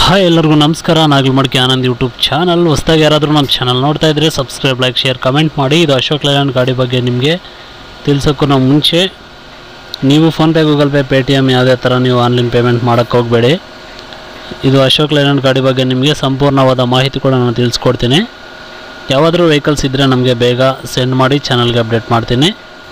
hi ಎಲ್ಲರಿಗೂ ನಮಸ್ಕಾರ ನಾಗಲ್ ಮಡಿಕೆ ಆನಂದ್ ಯೂಟ್ಯೂಬ್ ಚಾನಲ್ ಹೊಸ್ದಾಗಿ ಯಾರಾದರೂ ನಮ್ಮ ಚಾನಲ್ ನೋಡ್ತಾ ಇದ್ದರೆ ಸಬ್ಸ್ಕ್ರೈಬ್ ಲೈಕ್ ಶೇರ್ ಕಮೆಂಟ್ ಮಾಡಿ ಇದು ಅಶೋಕ್ ಲೇಲ್ಯಾಂಡ್ ಗಾಡಿ ಬಗ್ಗೆ ನಿಮಗೆ ತಿಳ್ಸೋಕ್ಕೂ ನಾವು ಮುಂಚೆ ನೀವು PhonePe Google Pay Paytm ಯಾವುದೇ ಥರ ನೀವು ಆನ್ಲೈನ್ ಪೇಮೆಂಟ್ ಮಾಡೋಕ್ಕೆ ಹೋಗಬೇಡಿ ಇದು ಅಶೋಕ್ ಲೇಲ್ಯಾಂಡ್ ಗಾಡಿ ಬಗ್ಗೆ ನಿಮಗೆ ಸಂಪೂರ್ಣವಾದ ಮಾಹಿತಿ ಕೂಡ ನಾನು ತಿಳಿಸ್ಕೊಡ್ತೀನಿ ಯಾವಾದರೂ ವೆಹಿಕಲ್ಸ್ ಇದ್ದರೆ ನಮಗೆ ಬೇಗ ಸೆಂಡ್ ಮಾಡಿ ಚಾನಲ್ಗೆ ಅಪ್ಡೇಟ್ ಮಾಡ್ತೀನಿ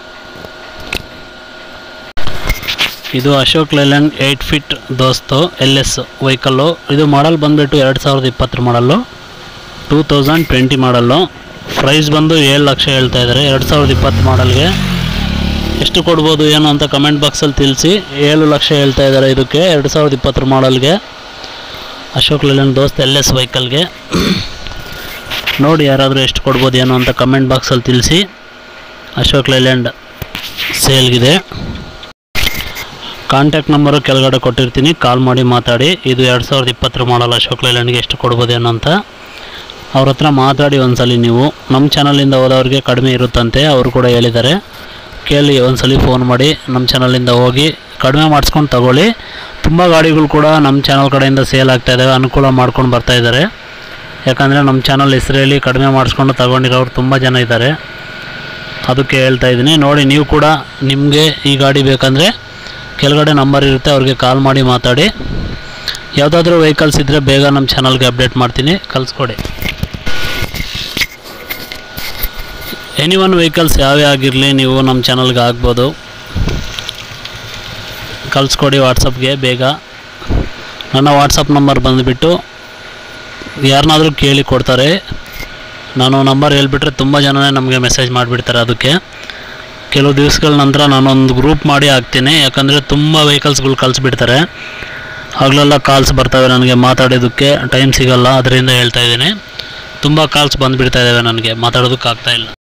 ಇದು Ashok Leyland eight feet Dost L S vehicle ಇದು ಮಾಡಲ್ ಬಂದುಬಿಟ್ಟು ಎರಡು ಸಾವಿರದ ಇಪ್ಪತ್ತರ model two thousand twenty model price ಬಂದು ಏಳು ಲಕ್ಷ ಹೇಳ್ತಾ ಇದ್ದಾರೆ ಎರಡು ಸಾವಿರದ ಇಪ್ಪತ್ತು ಮಾಡಲ್ಗೆ ಎಷ್ಟು ಕೊಡ್ಬೋದು ಏನು ಅಂತ ಕಮೆಂಟ್ ಬಾಕ್ಸಲ್ಲಿ ತಿಳಿಸಿ ಏಳು ಲಕ್ಷ ಹೇಳ್ತಾ ಇದ್ದಾರೆ ಇದಕ್ಕೆ ಎರಡು ಸಾವಿರದ ಇಪ್ಪತ್ತರ ಮಾಡಲ್ಗೆ ಅಶೋಕ್ ಲೇಲ್ಯಾಂಡ್ ದೋಸ್ತ್ ಎಲ್ ಎಸ್ ವೆಹಿಕಲ್ಗೆ ನೋಡಿ ಯಾರಾದರೂ ಎಷ್ಟು ಕೊಡ್ಬೋದು ಏನು ಅಂತ ಕಮೆಂಟ್ ಬಾಕ್ಸಲ್ಲಿ ತಿಳಿಸಿ ಅಶೋಕ್ ಲೇಲ್ಯಾಂಡ್ ಸೇಲ್ಗಿದೆ ಕಾಂಟ್ಯಾಕ್ಟ್ ನಂಬರು ಕೆಳಗಡೆ ಕೊಟ್ಟಿರ್ತೀನಿ ಕಾಲ್ ಮಾಡಿ ಮಾತಾಡಿ ಇದು ಎರಡು ಸಾವಿರದ ಇಪ್ಪತ್ತರ ಮಾಡಲ್ ಅಶೋಕ್ ಲೇಲ್ಯಾಂಡ್ಗೆ ಎಷ್ಟು ಕೊಡ್ಬೋದೇನೋ ಅಂತ ಅವ್ರ ಹತ್ರ ಮಾತಾಡಿ ಒಂದ್ಸಲಿ ನೀವು ನಮ್ಮ ಚಾನಲಿಂದ ಹೋದವ್ರಿಗೆ ಕಡಿಮೆ ಇರುತ್ತಂತೆ ಅವರು ಕೂಡ ಹೇಳಿದ್ದಾರೆ ಕೇಳಿ ಒಂದ್ಸಲಿ ಫೋನ್ ಮಾಡಿ ನಮ್ಮ ಚಾನಲಿಂದ ಹೋಗಿ ಕಡಿಮೆ ಮಾಡಿಸ್ಕೊಂಡು ತಗೊಳ್ಳಿ ತುಂಬ ಗಾಡಿಗಳು ಕೂಡ ನಮ್ಮ ಚಾನಲ್ ಕಡೆಯಿಂದ ಸೇಲ್ ಆಗ್ತಾ ಇದ್ದಾವೆ ಅನುಕೂಲ ಮಾಡ್ಕೊಂಡು ಬರ್ತಾ ಇದ್ದಾರೆ ಯಾಕಂದರೆ ನಮ್ಮ ಚಾನಲ್ ಹೆಸರಲ್ಲಿ ಕಡಿಮೆ ಮಾಡಿಸ್ಕೊಂಡು ತಗೊಂಡಿರೋರು ತುಂಬ ಜನ ಇದ್ದಾರೆ ಅದಕ್ಕೆ ಹೇಳ್ತಾ ಇದ್ದೀನಿ ನೋಡಿ ನೀವು ಕೂಡ ನಿಮಗೆ ಈ ಗಾಡಿ ಬೇಕಂದರೆ ಕೆಳಗಡೆ ನಂಬರ್ ಇರುತ್ತೆ ಅವ್ರಿಗೆ ಕಾಲ್ ಮಾಡಿ ಮಾತಾಡಿ ಯಾವುದಾದ್ರೂ ವೆಹಿಕಲ್ಸ್ ಇದ್ದರೆ ಬೇಗ ನಮ್ಮ ಚಾನಲ್ಗೆ ಅಪ್ಡೇಟ್ ಮಾಡ್ತೀನಿ ಕಳಿಸ್ಕೊಡಿ ಎನಿ ಒನ್ ವೆಹಿಕಲ್ಸ್ ಯಾವೇ ಆಗಿರಲಿ ನೀವು ನಮ್ಮ ಚಾನಲ್ಗೆ ಆಗ್ಬೋದು ಕಳಿಸ್ಕೊಡಿ ವಾಟ್ಸಪ್ಗೆ ಬೇಗ ನನ್ನ ವಾಟ್ಸಪ್ ನಂಬರ್ ಬಂದುಬಿಟ್ಟು ಯಾರನ್ನಾದರೂ ಕೇಳಿ ಕೊಡ್ತಾರೆ ನಾನು ನಂಬರ್ ಹೇಳ್ಬಿಟ್ರೆ ತುಂಬ ಜನನೇ ನಮಗೆ ಮೆಸೇಜ್ ಮಾಡಿಬಿಡ್ತಾರೆ ಅದಕ್ಕೆ ಕೆಲವು ದಿವಸಗಳ ನಂತರ ನಾನೊಂದು ಗ್ರೂಪ್ ಮಾಡಿ ಹಾಕ್ತೀನಿ ಯಾಕಂದರೆ ತುಂಬ ವೆಹಿಕಲ್ಸ್ಗಳು ಕಳಿಸ್ಬಿಡ್ತಾರೆ ಆಗಲೆಲ್ಲ ಕಾಲ್ಸ್ ಬರ್ತವೆ ನನಗೆ ಮಾತಾಡೋದಕ್ಕೆ ಟೈಮ್ ಸಿಗಲ್ಲ ಅದರಿಂದ ಹೇಳ್ತಾ ಇದ್ದೀನಿ ತುಂಬ ಕಾಲ್ಸ್ ಬಂದುಬಿಡ್ತಾ ಇದ್ದಾವೆ ನನಗೆ ಮಾತಾಡೋದಕ್ಕೆ ಆಗ್ತಾ ಇಲ್ಲ